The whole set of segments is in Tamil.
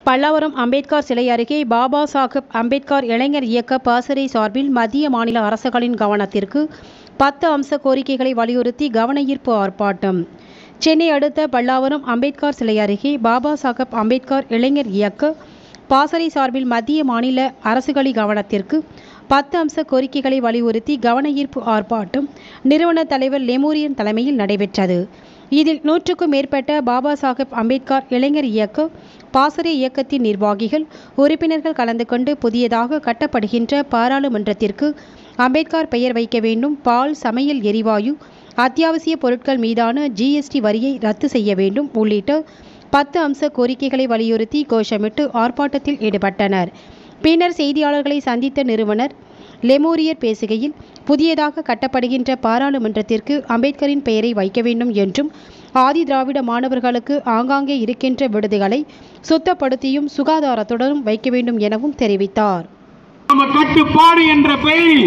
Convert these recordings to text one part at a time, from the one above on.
பல்லாவரம் அம்பேத்கர் சிலை அருகே பாபா சாஹிப் அம்பேத்கர் இளைஞர் இயக்க பாசறை சார்பில் மத்திய மாநில அரசுகளின் கவனத்திற்கு பத்து அம்ச கோரிக்கைகளை வலியுறுத்தி கவன ஈர்ப்பு ஆர்ப்பாட்டம் சென்னை அடுத்த பல்லாவரம் அம்பேத்கர் சிலை அருகே பாபா சாஹிப் அம்பேத்கர் இளைஞர் இயக்க பாசறை சார்பில் மத்திய மாநில அரசுகளின் கவனத்திற்கு பத்து அம்ச கோரிக்கைகளை வலியுறுத்தி கவன ஈர்ப்பு ஆர்ப்பாட்டம் நிறுவன தலைவர் லெமூரியன் தலைமையில் நடைபெற்றது இதில் நூற்றுக்கும் மேற்பட்ட பாபா சாஹிப் அம்பேத்கர் இளைஞர் இயக்க பாசறை இயக்கத்தின் நிர்வாகிகள் உறுப்பினர்கள் கலந்து கொண்டு புதியதாக கட்டப்படுகின்ற பாராளுமன்றத்திற்கு அம்பேத்கர் பெயர் வைக்க வேண்டும் பால் சமையல் எரிவாயு அத்தியாவசிய பொருட்கள் மீதான ஜிஎஸ்டி வரியை ரத்து செய்ய வேண்டும் உள்ளிட்ட பத்து அம்ச கோரிக்கைகளை வலியுறுத்தி கோஷமிட்டு ஆர்ப்பாட்டத்தில் ஈடுபட்டனர் பின்னர் செய்தியாளர்களை சந்தித்த நிறுவனர் லெமோரியர் பேசுகையில் புதியதாக கட்டப்படுகின்ற பாராளுமன்றத்திற்கு அம்பேத்கரின் பெயரை வைக்க வேண்டும் என்றும் ஆதி திராவிட மாணவர்களுக்கு ஆங்காங்கே இருக்கின்ற விடுதிகளை சுத்தப்படுத்தியும் சுகாதாரத்துடனும் வைக்க வேண்டும் எனவும் தெரிவித்தார் கிராம கட்டுப்பாடு என்ற பெயரில்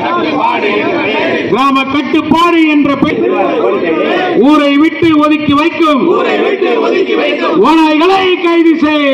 கிராம கட்டுப்பாடு என்ற பெயரில் ஊரை விட்டு ஒதுக்கி வைக்கும் ஓநாய்களை கைது செய்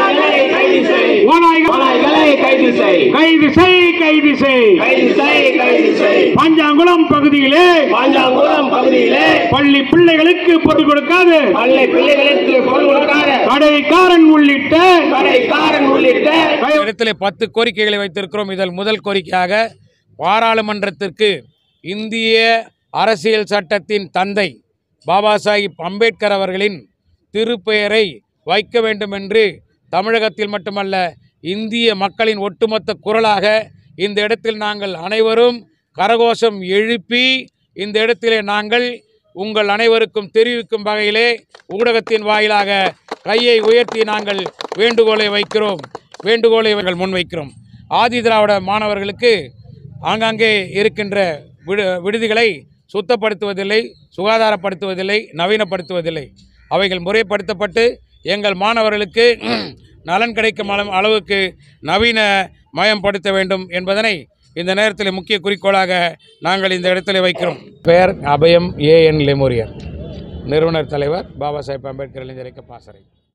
ஓநாய்களை கைது செய் கைது செய் கைது செய் கைது செய் கைது செய் பஞ்சாங்குளம் பகுதியிலே பாஞ்சாங்குளம் பகுதியிலே பள்ளி பிள்ளைகளுக்கு பொருள் கொடுக்காது பள்ளி பிள்ளைகளுக்கு பொருள் கொடுக்காத கடைக்காரன் உள்ளிட்ட கடைக்காரன் உள்ளிட்ட கை- இடத்திலே பத்து கோரிக்கைகளை வைத்திருக்கிறோம் இதில் முதல் கோரிக்கையாக பாராளுமன்றத்திற்கு இந்திய அரசியல் சட்டத்தின் தந்தை பாபா சாஹிப் அம்பேத்கர் அவர்களின் திருப்பெயரை வைக்க வேண்டும் என்று தமிழகத்தில் மட்டுமல்ல இந்திய மக்களின் ஒட்டுமொத்த குரலாக இந்த இடத்தில் நாங்கள் அனைவரும் கரகோஷம் எழுப்பி இந்த இடத்திலே நாங்கள் உங்கள் அனைவருக்கும் தெரிவிக்கும் வகையிலே ஊடகத்தின் வாயிலாக கையை உயர்த்தி நாங்கள் வேண்டுகோளை வைக்கிறோம் வேண்டுகோளை இவர்கள் முன்வைக்கிறோம் ஆதி திராவிட மாணவர்களுக்கு ஆங்காங்கே இருக்கின்ற விடு விடுதிகளை சுத்தப்படுத்துவதில்லை சுகாதாரப்படுத்துவதில்லை நவீனப்படுத்துவதில்லை அவைகள் முறைப்படுத்தப்பட்டு எங்கள் மாணவர்களுக்கு நலன் கிடைக்கும் அளவு அளவுக்கு நவீன மயப்படுத்த வேண்டும் என்பதனை இந்த நேரத்தில் முக்கிய குறிக்கோளாக நாங்கள் இந்த இடத்துல வைக்கிறோம் பெயர் அபயம் ஏஎன் லெமோரியர் நிறுவனர் தலைவர் பாபா சாஹேப் அம்பேத்கர் இளைஞர் இயக்க பாசறை